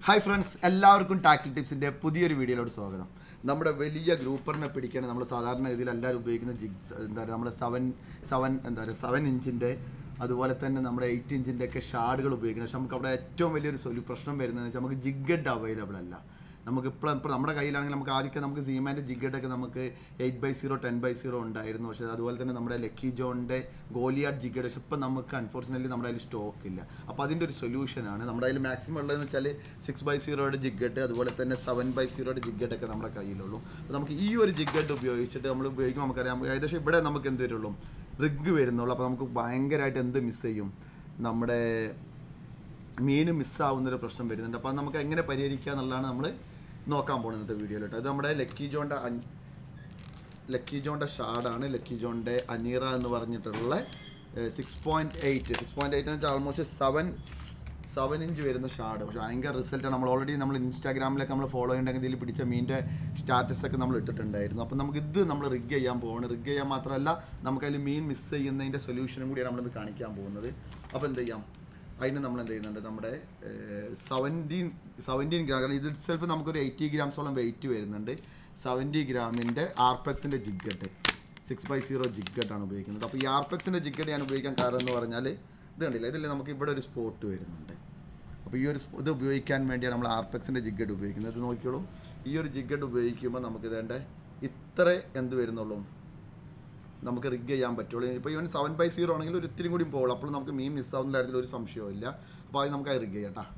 hi friends എല്ലാവർക്കും ടാക്ടിൽ ടിപ്സിൻ്റെ പുതിയൊരു വീഡിയോയിലോട്ട് സ്വാഗതം നമ്മുടെ വലിയ ഗ്രൂപ്പറിനെ പിടിക്കാൻ നമ്മൾ സാധാരണ ഇതിൽ എല്ലാവരും ഉപയോഗിക്കുന്ന ജിഗ്സ് എന്താ പറയുക നമ്മുടെ സെവൻ സെവൻ എന്താ പറയുക സെവൻ ഇഞ്ചിൻ്റെ അതുപോലെ തന്നെ നമ്മുടെ എയ്റ്റ് ഇഞ്ചിൻ്റെ ഒക്കെ ഷാഡുകൾ ഉപയോഗിക്കുന്നത് പക്ഷെ നമുക്ക് അവിടെ ഏറ്റവും വലിയൊരു സൊല്യൂ പ്രശ്നം വരുന്നതെന്ന് വെച്ചാൽ നമുക്ക് ജിഗഡ് അവൈലബിൾ അല്ല നമുക്ക് ഇപ്പോഴും ഇപ്പോൾ നമ്മുടെ കയ്യിലാണെങ്കിൽ നമുക്ക് ആദ്യമൊക്കെ നമുക്ക് സീമാൻ്റെ ജിഗഡൊക്കെ നമുക്ക് eight by zero ten by zero ഉണ്ടായിരുന്നു പക്ഷേ അതുപോലെ തന്നെ നമ്മുടെ ലക്കി ജോണിൻ്റെ ഗോലിയാഡ് ജിഗഡ് പക്ഷെ ഇപ്പം നമുക്ക് അൺഫോർച്ചുനേറ്റ്ലി നമ്മുടെ കയ്യിൽ സ്റ്റോക്ക് ഇല്ല അപ്പോൾ അതിൻ്റെ ഒരു സൊല്യൂഷനാണ് നമ്മുടെ കയ്യിൽ മാക്സിമം ഉള്ളതെന്ന് വെച്ചാൽ സിക്സ് ബൈ സീറോയുടെ ജിഗഡ് അതുപോലെ തന്നെ സെവൻ ബൈ സീറോയുടെ ജിഗഡൊക്കെ നമ്മുടെ കയ്യിലുള്ളൂ അപ്പോൾ നമുക്ക് ഈ ഒരു ജിഗഡ് ഉപയോഗിച്ചിട്ട് നമ്മൾ ഉപയോഗിക്കുമ്പോൾ നമുക്കറിയാം ഏകദേശം ഇവിടെ നമുക്ക് എന്ത് വരുള്ളൂ റിഗ് വരുന്നുള്ളൂ അപ്പോൾ നമുക്ക് ഭയങ്കരമായിട്ട് എന്ത് മിസ് ചെയ്യും നമ്മുടെ മീൻ മിസ്സാവുന്നൊരു പ്രശ്നം വരുന്നുണ്ട് അപ്പോൾ അത് നമുക്ക് എങ്ങനെ പരിഹരിക്കുക എന്നുള്ളതാണ് നമ്മൾ നോക്കാൻ പോകുന്നത് ഇന്നത്തെ വീഡിയോയിൽ കേട്ടോ ഇത് നമ്മുടെ ലക്കി ജോണിൻ്റെ ലക്കി ജോണിൻ്റെ ഷാഡാണ് ലക്കി ജോണിൻ്റെ അനീറ എന്ന് പറഞ്ഞിട്ടുള്ള six point eight six point eight എന്ന് വെച്ചാൽ ആൾമോസ്റ്റ് സെവൻ സെവൻ ഇഞ്ച് വരുന്ന ഷാഡ് പക്ഷേ ഭയങ്കര റിസൾട്ടാണ് നമ്മൾ ഓൾറെഡി നമ്മൾ ഇൻസ്റ്റാഗ്രാമിലൊക്കെ നമ്മൾ ഫോളോ ചെയ്യണമെങ്കിൽ ഇതിൽ പിടിച്ച മീൻ്റെ സ്റ്റാറ്റസ് ഒക്കെ നമ്മൾ ഇട്ടിട്ടുണ്ടായിരുന്നു അപ്പോൾ നമുക്ക് ഇത് നമ്മൾ റിഗ് ചെയ്യാൻ പോവാണ് റിഗ് ചെയ്യാൻ മാത്രമല്ല നമുക്കതിൽ മീൻ മിസ് ചെയ്യുന്നതിൻ്റെ സൊല്യൂഷനും കൂടിയാണ് നമ്മളിത് കാണിക്കാൻ പോകുന്നത് അപ്പോൾ എന്ത് ചെയ്യാം അതിന് നമ്മൾ എന്ത് ചെയ്യുന്നുണ്ട് നമ്മുടെ സെവൻറ്റീൻ സെവൻറ്റീൻ ഗ്രാം കാരണം ഇത് സെൽഫ് നമുക്കൊരു എയ്റ്റി ഗ്രാംസോളം വെയിറ്റ് വരുന്നുണ്ട് സെവൻറ്റി ഗ്രാമിൻ്റെ ആർപെക്സിൻ്റെ ജിഗട്ട് സിക്സ് ബൈ സീറോ ജിഗട്ടാണ് ഉപയോഗിക്കുന്നത് അപ്പോൾ ഈ ആർപെക്സിൻ്റെ ജിഗട്ട് ഞാൻ ഉപയോഗിക്കാൻ കാരണം എന്ന് പറഞ്ഞാൽ ഇത് കണ്ടില്ല ഇതിൽ നമുക്ക് ഇവിടെ ഒരു സ്പോട്ട് വരുന്നുണ്ട് അപ്പോൾ ഈ ഒരു സ്പോ- ഇത് ഉപയോഗിക്കാൻ വേണ്ടിയാണ് നമ്മൾ ആർപെക്സിൻ്റെ ജിഗഡ് ഉപയോഗിക്കുന്നത് ഇത് നോക്കിയോളൂ ഈ ഒരു ജിഗഡ് ഉപയോഗിക്കുമ്പോൾ നമുക്ക് ഇതേണ്ട ഇത്ര എന്ത് വരുന്നുള്ളൂ നമുക്ക് റിഗ് ചെയ്യാൻ പറ്റുള്ളൂ ഇപ്പോൾ ഇവൻ സെവൻ ബൈ സീറോ ആണെങ്കിൽ ഒരു ഇത്തിരി കൂടി പോകുള്ളൂ അപ്പോൾ നമുക്ക് മീൻ മിസ്സാവുന്ന കാര്യത്തിൽ ഒരു സംശയവും ഇല്ല അപ്പോൾ അത് നമുക്ക് അത് റിഗ് ചെയ്യാം കേട്ടോ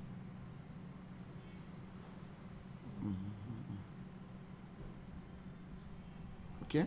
ഓക്കെ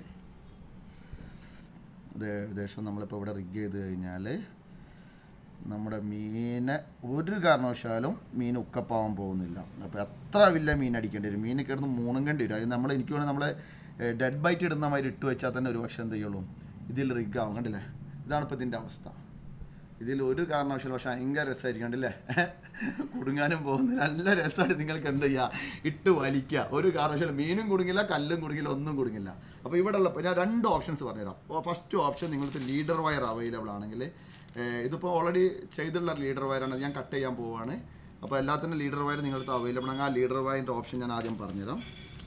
അത് ഏകദേശം നമ്മളിപ്പോൾ ഇവിടെ റിഗ് ചെയ്ത് കഴിഞ്ഞാൽ നമ്മുടെ മീനെ ഒരു കാരണവശാലും മീൻ ഉക്കപ്പാവാൻ പോകുന്നില്ല അപ്പോൾ എത്ര വലിയ മീൻ അടിക്കേണ്ടി വരും മീൻ കിടന്ന് മൂണുങ്കേണ്ടി വരും അത് നമ്മൾ എനിക്ക് വേണമെങ്കിൽ നമ്മളെ ഡെഡ് ബൈറ്റ് ഇടുന്ന മാതിരി ഇട്ട് വെച്ചാൽ തന്നെ ഒരു പക്ഷേ എന്ത് ചെയ്യുള്ളൂ ഇതിൽ റിഗ് ആവും കണ്ടില്ലേ ഇതാണ് ഇപ്പോൾ ഇതിൻ്റെ അവസ്ഥ ഇതിൽ ഒരു കാരണവശാലും പക്ഷേ ഭയങ്കര രസമായിരിക്കും കണ്ടില്ലേ കുടുങ്ങാനും പോകുന്നില്ല നല്ല രസമായിട്ട് നിങ്ങൾക്ക് എന്ത് ചെയ്യുക ഇട്ട് വലിക്കുക ഒരു കാരണവശാലും മീനും കുടുങ്ങില്ല കല്ലും കുടുങ്ങില്ല ഒന്നും കുടുങ്ങില്ല അപ്പോൾ ഇവിടെ ഉള്ള ഞാൻ രണ്ട് ഓപ്ഷൻസ് പറഞ്ഞുതരാം ഫസ്റ്റ് ഓപ്ഷൻ നിങ്ങൾക്ക് ലീഡർ വയർ അവൈലബിൾ ആണെങ്കിൽ ഏഹ് ഇതിപ്പോൾ ഓൾറെഡി ചെയ്തിട്ടുള്ള ലീഡർ വയറാണ് ഞാൻ കട്ട് ചെയ്യാൻ പോവുകയാണ് അപ്പോൾ എല്ലാത്തിനും ലീഡർ വയർ നിങ്ങളുടെ അവൈലബിൾ ആണെങ്കിൽ ആ ലീഡർ വയറിൻ്റെ ഓപ്ഷൻ ഞാൻ ആദ്യം പറഞ്ഞുതരാം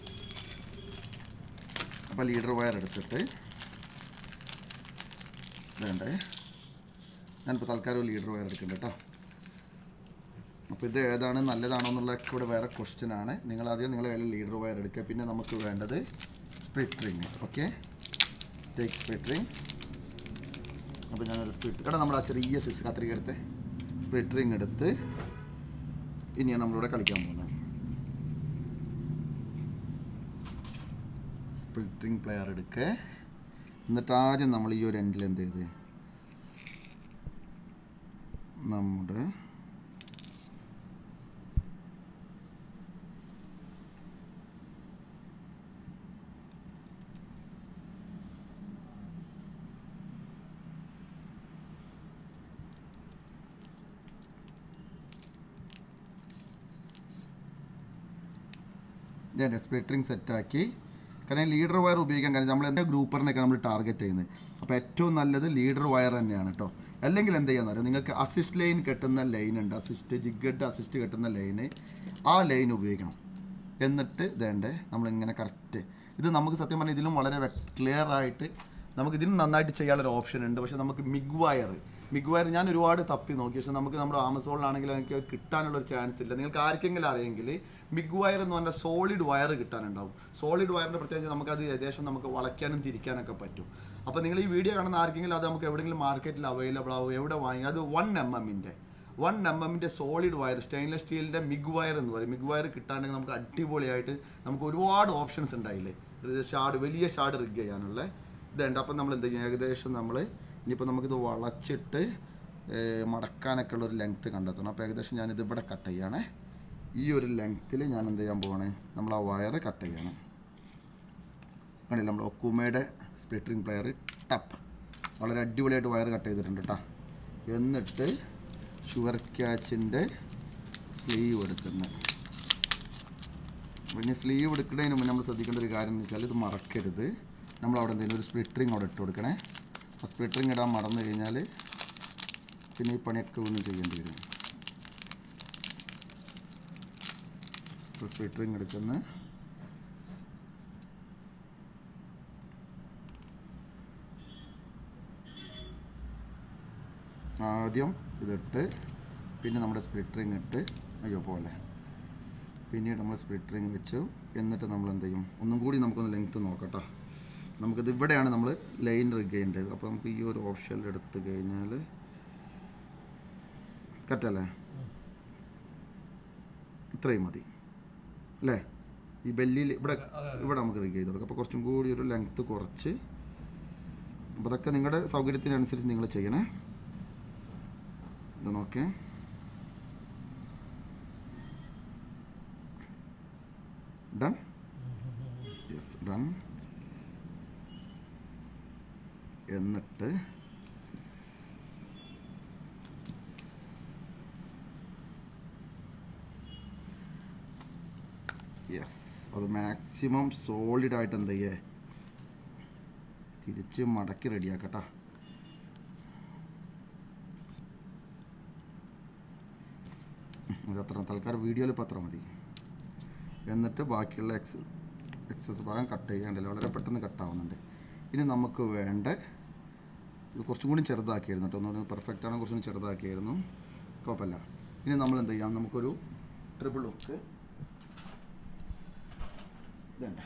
അപ്പോൾ ലീഡർ വയർ എടുത്തിട്ട് വേണ്ടേ ഞാനിപ്പോൾ തൽക്കാലം ഒരു ലീഡർ വയർ എടുക്കുന്നുണ്ട് കേട്ടോ അപ്പോൾ ഇത് ഏതാണ് നല്ലതാണോ എന്നുള്ളതൊക്കെ ഇവിടെ വേറെ ക്വസ്റ്റ്യൻ ആണ് നിങ്ങൾ ആദ്യം നിങ്ങളുടെ കയ്യിൽ ലീഡർ വയർ എടുക്കുക പിന്നെ നമുക്ക് വേണ്ടത് split ring okay take split ring അപ്പോൾ ഞാനൊരു സ്പ്ലിറ്റ് എടാ നമ്മൾ ആ ചെറിയ സിസ് കത്രിക എടുത്ത് സ്പ്ലിറ്റ് റിങ് എടുത്ത് ഇനിയാണ് നമ്മളിവിടെ കളിക്കാൻ പോകുന്നത് സ്പ്ലിറ്റ് റിങ് പ്ലെയർ എടുക്കുക എന്നിട്ട് ആദ്യം നമ്മൾ ഈ ഒരു എൻഡിൽ എന്ത് ചെയ്ത് നമ്മുടെ ഞാൻ സ്പ്ലിറ്ററിങ് സെറ്റാക്കി കാരണം ലീഡർ വയർ ഉപയോഗിക്കാൻ കാരണം നമ്മൾ എൻ്റെ ഗ്രൂപ്പറിനൊക്കെ നമ്മൾ ടാർഗറ്റ് ചെയ്യുന്നത് അപ്പോൾ ഏറ്റവും നല്ലത് ലീഡർ വയർ തന്നെയാണ് കേട്ടോ അല്ലെങ്കിൽ എന്ത് ചെയ്യാന്ന് അറിയാം നിങ്ങൾക്ക് അസിസ്റ്റ് ലൈൻ കെട്ടുന്ന ലൈൻ ഉണ്ട് അസിസ്റ്റ് ജിഗഡ് അസിസ്റ്റ് കെട്ടുന്ന ലൈന് ആ ലൈൻ ഉപയോഗിക്കണം എന്നിട്ട് ഇതേണ്ടേ നമ്മളിങ്ങനെ കറക്റ്റ് ഇത് നമുക്ക് സത്യം പറഞ്ഞാൽ ഇതിലും വളരെ ക്ലിയർ ആയിട്ട് നമുക്ക് ഇതിനും നന്നായിട്ട് ചെയ്യാനുള്ള ഒരു ഓപ്ഷൻ ഉണ്ട് പക്ഷേ നമുക്ക് മിഗ് വയർ മിഗ് വയർ ഞാൻ ഒരുപാട് തപ്പി നോക്കി പക്ഷേ നമുക്ക് നമ്മുടെ ആമസോണിലാണെങ്കിലും എനിക്ക് കിട്ടാനുള്ള ഒരു ചാൻസ് ഇല്ല നിങ്ങൾക്ക് ആർക്കെങ്കിലും അറിയെങ്കിൽ മിഗ് വയർ എന്ന് പറഞ്ഞാൽ സോളിഡ് വയർ കിട്ടാനുണ്ടാവും സോളിഡ് വയറിൻ്റെ പ്രത്യേകിച്ച് നമുക്കത് ഏകദേശം നമുക്ക് വളയ്ക്കാനും തിരിക്കാനൊക്കെ പറ്റും അപ്പോൾ നിങ്ങൾ ഈ വീഡിയോ കാണുന്ന ആർക്കെങ്കിലും അത് നമുക്ക് എവിടെയെങ്കിലും മാർക്കറ്റിൽ അവൈലബിൾ ആവും എവിടെ വാങ്ങി അത് വൺ എം എമ്മിൻ്റെ വൺ എം എമ്മിൻ്റെ സോളിഡ് വയർ സ്റ്റെയിൻലെസ് സ്റ്റീലിൻ്റെ മിഗ് വയർ എന്ന് പറയും മിഗ് വയർ കിട്ടാണെങ്കിൽ നമുക്ക് അടിപൊളിയായിട്ട് നമുക്ക് ഒരുപാട് ഓപ്ഷൻസ് ഉണ്ടായില്ലേ ഷാഡ് വലിയ ഷാഡ് റിഗ് ചെയ്യാനുള്ള ഇതുണ്ട് അപ്പം നമ്മൾ എന്ത് ചെയ്യും ഏകദേശം നമ്മൾ ഇനിയിപ്പോൾ നമുക്കിത് വളച്ചിട്ട് ഏഹ്, മടക്കാനൊക്കെ ഉള്ള ഒരു ലെങ്ത്ത് കണ്ടെത്തണം അപ്പോൾ ഏകദേശം ഞാനിത് ഇവിടെ കട്ട് ചെയ്യണേ ഈ ഒരു ലെങ്ത്തിൽ ഞാൻ എന്ത് ചെയ്യാൻ പോവാണ് നമ്മൾ ആ വയർ കട്ട് ചെയ്യണം കണ്ടില്ല നമ്മൾ ഒക്കുമയുടെ സ്പ്ലിറ്ററിങ് പ്ലെയർ ടപ്പ് വളരെ അടിപൊളിയായിട്ട് വയർ കട്ട് ചെയ്തിട്ടുണ്ട് കേട്ടോ എന്നിട്ട് ഷുഗർ ക്യാച്ചിൻ്റെ സ്ലീവ് എടുക്കുന്നത് പിന്നെ സ്ലീവ് എടുക്കുന്നതിന് മുന്നേ നമ്മൾ ശ്രദ്ധിക്കേണ്ട ഒരു കാര്യം എന്ന് വെച്ചാൽ ഇത് മറക്കരുത് നമ്മൾ അവിടെ എന്തെങ്കിലും ഒരു സ്പ്ലിറ്ററിങ് അവിടെ ഇട്ട് കൊടുക്കണേ ആ സ്പ്ലിറ്ററിങ് ഇടാൻ മറന്നു കഴിഞ്ഞാൽ പിന്നെ ഈ പണിയൊക്കെ ഒന്നും ചെയ്യേണ്ടി വരും സ്പ്ലിറ്റ് റിങ് എടുക്കുന്നു ആദ്യം ഇതിട്ട് പിന്നെ നമ്മുടെ സ്പ്ലിറ്റ് റിങ് ഇട്ട് അയ്യോ പോലെ പിന്നീട് നമ്മൾ സ്പ്ലിറ്റ് റിങ് വെച്ചു എന്നിട്ട് നമ്മൾ എന്ത് ചെയ്യും ഒന്നും കൂടി നമുക്കൊന്ന് ലെങ്ത്ത് നോക്കട്ടോ നമുക്കിത് ഇവിടെയാണ് നമ്മൾ ലൈൻ റിഗ് ചെയ്യേണ്ടത് അപ്പോൾ നമുക്ക് ഈ ഒരു ഓപ്ഷനിൽ എടുത്തു കഴിഞ്ഞാൽ കറക്റ്റല്ലേ ഇത്രയും മതി അല്ലേ ഈ ബെല്ലിയിൽ ഇവിടെ ഇവിടെ നമുക്ക് റിഗ് ചെയ്ത് കൊടുക്കാം അപ്പോൾ കുറച്ചും കൂടി ഒരു ലെങ്ത്ത് കുറച്ച് അപ്പോൾ അതൊക്കെ നിങ്ങളുടെ സൗകര്യത്തിനനുസരിച്ച് നിങ്ങൾ ചെയ്യണേ ഇത് നോക്കേ ഡൺ യെസ് ഡൺ എന്നിട്ട് യെസ് അത് മാക്സിമം സോളിഡ് ആയിട്ട് എന്ത് ചെയ്യേ തിരിച്ച് മടക്കി റെഡിയാക്കട്ടാ ഇത് അത്ര തൽക്കാലം വീഡിയോയിൽ ഇപ്പം അത്ര മതി എന്നിട്ട് ബാക്കിയുള്ള എക്സ് എക്സസ് ഭാഗം കട്ട് ചെയ്യാണ്ടല്ലോ വളരെ പെട്ടെന്ന് കട്ടാവുന്നുണ്ട് ഇനി നമുക്ക് വേണ്ട ഇത് കുറച്ചും കൂടി ചെറുതാക്കിയായിരുന്നു കേട്ടോ ഒന്നുകൂടി പെർഫെക്റ്റ് ആണ് കുറച്ചും കൂടി ചെറുതാക്കിയായിരുന്നു കുഴപ്പമില്ല ഇനി നമ്മൾ എന്ത് ചെയ്യാം നമുക്കൊരു ട്രിപ്പിൾ ഹുക്ക് ഇതുണ്ട്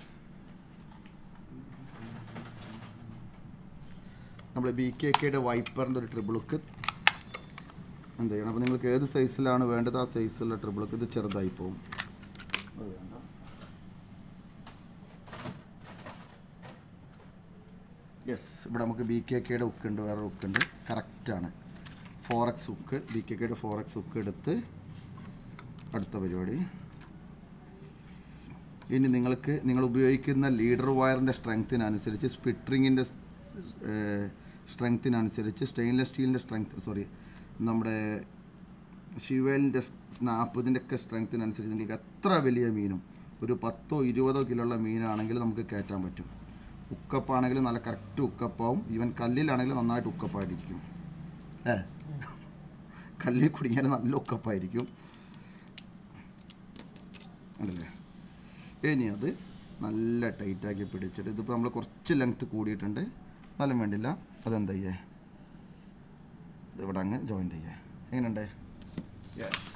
നമ്മൾ ബി കെ കെയുടെ വൈപ്പറിൻ്റെ ഒരു ട്രിപ്പിൾ ഹുക്ക് എന്ത് ചെയ്യണം അപ്പോൾ നിങ്ങൾക്ക് ഏത് സൈസിലാണ് വേണ്ടത് ആ സൈസിലുള്ള ട്രിപ്പിൾ ഹുക്ക് ഇത് ചെറുതായി പോകും അത് വേണ്ട യെസ് ഇവിടെ നമുക്ക് ബി കെ കെയുടെ ഹുക്ക് ഉണ്ട് വേറെ ഹുക്ക് ഉണ്ട് കറക്റ്റാണ് four X hook B K കെയുടെ ഫോർ എക്സ് ഹുക്ക് എടുത്ത് അടുത്ത പരിപാടി ഇനി നിങ്ങൾക്ക് നിങ്ങൾ ഉപയോഗിക്കുന്ന ലീഡർ വയറിൻ്റെ സ്ട്രെങ്ത്തിനനുസരിച്ച് സ്പിട്രിങ്ങിൻ്റെ സ്ട്രെങ്ത്തിനനുസരിച്ച് സ്റ്റെയിൻലെസ് സ്റ്റീലിൻ്റെ സ്ട്രെങ്ത് സോറി നമ്മുടെ ഷിവേലിൻ്റെ സ്നാപ്പ് ഇതിൻ്റെയൊക്കെ സ്ട്രെങ്ത്തിനനുസരിച്ച് നിങ്ങൾക്ക് എത്ര വലിയ മീനും ഒരു പത്തോ ഇരുപതോ കിലോ ഉള്ള മീനാണെങ്കിൽ നമുക്ക് കയറ്റാൻ പറ്റും ഉക്കപ്പാണെങ്കിൽ നല്ല കറക്റ്റ് ഉക്കപ്പാവും ഈവൻ കല്ലിലാണെങ്കിൽ നന്നായിട്ട് ഉക്കപ്പായിട്ടിരിക്കും ഏ കല്ലിൽ കുടുങ്ങിയാൽ നല്ല ഉക്കപ്പായിരിക്കും ഉണ്ടല്ലേ ഇനി അത് നല്ല ടൈറ്റാക്കി പിടിച്ചിട്ട് ഇതിപ്പോൾ നമ്മൾ കുറച്ച് ലെങ്ത്ത് കൂടിയിട്ടുണ്ട് എന്നാലും വേണ്ടില്ല അതെന്താ ചെയ്യേ ഇതിവിടെ അങ്ങ് ജോയിൻ്റ് ചെയ്യേ എങ്ങനെയുണ്ട് യെസ്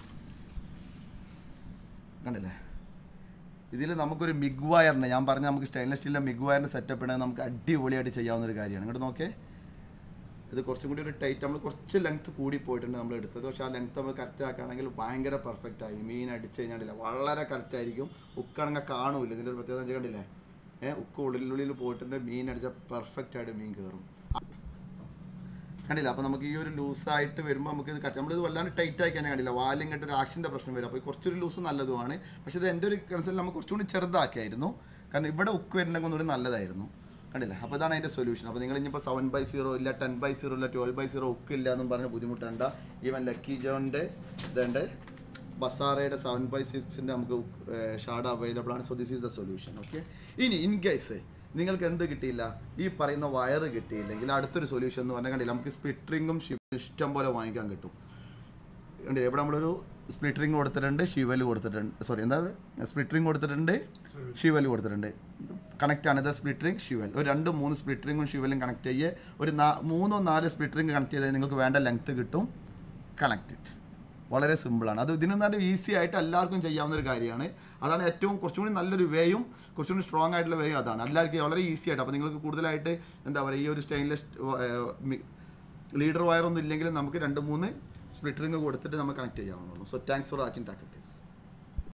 കണ്ടില്ലേ ഇതിൽ നമുക്കൊരു മിഗ് വയറിന് ഞാൻ പറഞ്ഞ നമുക്ക് സ്റ്റെയിൻലെസ് സ്റ്റീലിൻ്റെ മിഗ് വയറിൻ്റെ സെറ്റപ്പ് ഉണ്ടെങ്കിൽ നമുക്ക് അടിപൊളിയായിട്ട് ചെയ്യാവുന്ന ഒരു കാര്യമാണ് ഇങ്ങോട്ട് നോക്കേ ഇത് കുറച്ചും കൂടി ഒരു ടൈറ്റ് നമ്മൾ കുറച്ച് ലെങ്ത് കൂടി പോയിട്ടുണ്ട് നമ്മൾ എടുത്തത് പക്ഷേ ആ ലെങ്ത് നമ്മൾ കറക്റ്റ് ആക്കുകയാണെങ്കിൽ ഭയങ്കര പെർഫെക്റ്റ് ആയി മീൻ അടിച്ച് കഴിഞ്ഞാൽ വളരെ കറക്റ്റ് ആയിരിക്കും ഉക്കാണെങ്കിൽ കാണൂല ഇതിൻ്റെ ഒരു പ്രത്യേകത വെച്ചാൽ കണ്ടില്ലേ ഏഹ് ഉക്ക് ഉള്ളിലുള്ളിൽ പോയിട്ടുണ്ട് മീൻ അടിച്ചാൽ പെർഫെക്റ്റ് ആയിട്ട് മീൻ കയറും കണ്ടില്ല അപ്പോൾ നമുക്ക് ഈ ഒരു ലൂസായിട്ട് വരുമ്പോൾ നമുക്ക് ഇത് കറക്റ്റ് നമ്മളിത് വല്ലാണ്ട് ടൈറ്റ് ആയി തന്നെ കണ്ടില്ല വാലും കണ്ട് ഒരു ആക്ഷൻ്റെ പ്രശ്നം വരും അപ്പോൾ കുറച്ചൊരു ലൂസ് നല്ലതുമാണ് പക്ഷേ ഇത് എൻ്റെ ഒരു കൺസെപ്റ്റ് നമുക്ക് കുറച്ചുകൂടി ചെറുതാക്കിയായിരുന്നു കാരണം ഇവിടെ ഉക്ക് വരുന്നെങ്കിൽ ഒന്നുകൂടി നല്ലതായിരുന്നു കണ്ടില്ല അപ്പോൾ ഇതാണ് അതിൻ്റെ സൊല്യൂഷൻ അപ്പോൾ നിങ്ങൾ ഇനിയിപ്പോൾ സെവൻ ബൈ സീറോ ഇല്ല ടെൻ ബൈ സീറോ ഇല്ല ട്വൽവ് ബൈ സീറോ ഉക്ക് ഇല്ല എന്നും പറഞ്ഞ് ബുദ്ധിമുട്ടണ്ട ഈവൻ ലക്കി ജോണിൻ്റെ ഇതുണ്ട് ബസാറയുടെ സെവൻ ബൈ സിക്സിൻ്റെ നമുക്ക് ഷാഡ് അവൈലബിൾ ആണ് so this is the solution okay ഇനി ഇൻ കേസ് നിങ്ങൾക്ക് എന്ത് കിട്ടിയില്ല ഈ പറയുന്ന വയറ് കിട്ടിയില്ലെങ്കിൽ അടുത്തൊരു സൊല്യൂഷൻ എന്ന് പറഞ്ഞാൽ കണ്ടില്ല നമുക്ക് സ്പിട്രിങ്ങും ഇഷ്ടം പോലെ വാങ്ങിക്കാൻ കിട്ടും ഉണ്ട് ഇവിടെ നമ്മളൊരു സ്പ്ലിറ്ററിങ് കൊടുത്തിട്ടുണ്ട് ഷിവൽ കൊടുത്തിട്ടുണ്ട് സോറി എന്താ സ്പ്ലിറ്ററിങ് കൊടുത്തിട്ടുണ്ട് ഷിവൽ കൊടുത്തിട്ടുണ്ട് കണക്റ്റ് ആണ് ഇത് സ്പ്ലിറ്ററിങ് ഷിവൽ ഒരു രണ്ട് മൂന്ന് സ്പ്ലിറ്ററിങ്ങും ഷിവലും കണക്ട് ചെയ്യേ ഒരു നാ മൂന്നോ നാല് സ്പ്ലിറ്ററിങ് കണക്ട് ചെയ്താൽ നിങ്ങൾക്ക് വേണ്ട ലെങ്ത് കിട്ടും കണക്റ്റഡ് വളരെ സിമ്പിളാണ് അത് ഇതിനും നല്ല ഈസി ആയിട്ട് എല്ലാവർക്കും ചെയ്യാവുന്ന ഒരു കാര്യമാണ് അതാണ് ഏറ്റവും കുറച്ചും കൂടി നല്ലൊരു വേയും കുറച്ചും കൂടി സ്ട്രോങ് ആയിട്ടുള്ള വേയും അതാണ് എല്ലാവർക്കും വളരെ ഈസി ആയിട്ട് അപ്പോൾ നിങ്ങൾക്ക് കൂടുതലായിട്ട് എന്താ പറയുക ഈ ഒരു സ്റ്റെയിൻലെസ് ലീഡർ വയറൊന്നും ഇല്ലെങ്കിലും നമുക്ക് രണ്ട് മൂന്ന് സ്പ്ലിറ്ററിങ് കൊടുത്തിട്ട് നമുക്ക് കണക്ട് ചെയ്യാവുന്നതാണ് so thanks for watching tax tips